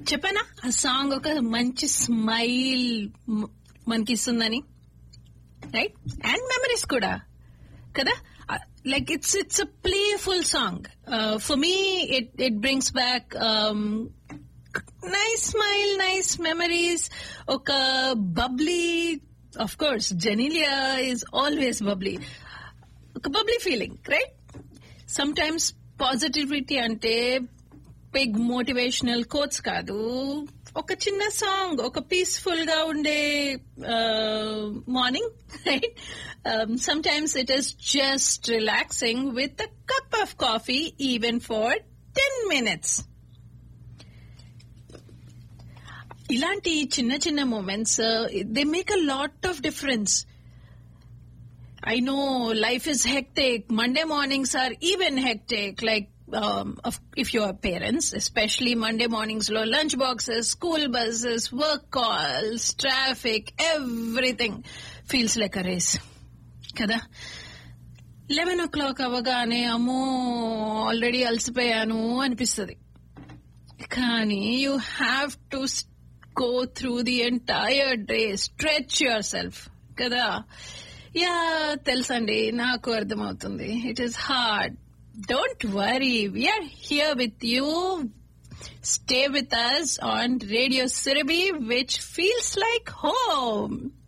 చెప్పానా ఆ సాంగ్ ఒక మంచి స్మైల్ మనకి ఇస్తుందని రైట్ అండ్ మెమరీస్ కూడా కదా like it's it's a playful song for me it it brings back nice smile nice memories ఒక bubbly of course Genelia is always bubbly ఒక bubbly feeling right sometimes positivity అంటే big motivational quotes కాదు ఒక చిన్న song ఒక peaceful గా ఉండే morning right sometimes it is just relaxing with a cup of coffee even for ten minutes ఇలాంటి చిన్న చిన్న moments they make a lot of difference I know life is hectic. Monday mornings are even hectic. Like, um, of, if you are parents, especially Monday mornings, low lunch boxes, school buses, work calls, traffic, everything feels like a race. కదా eleven o'clock అవ్వగానే అమ్మో already అలసిపోయాను అనిపిస్తుంది కానీ you have to go through the entire day stretch yourself కదా yeah తెలుసండి నాకు అర్థమవుతుంది it is hard don't worry we're here with you stay with us on radio సిరబి విచ్ ఫీల్స్ లైక్ హోమ్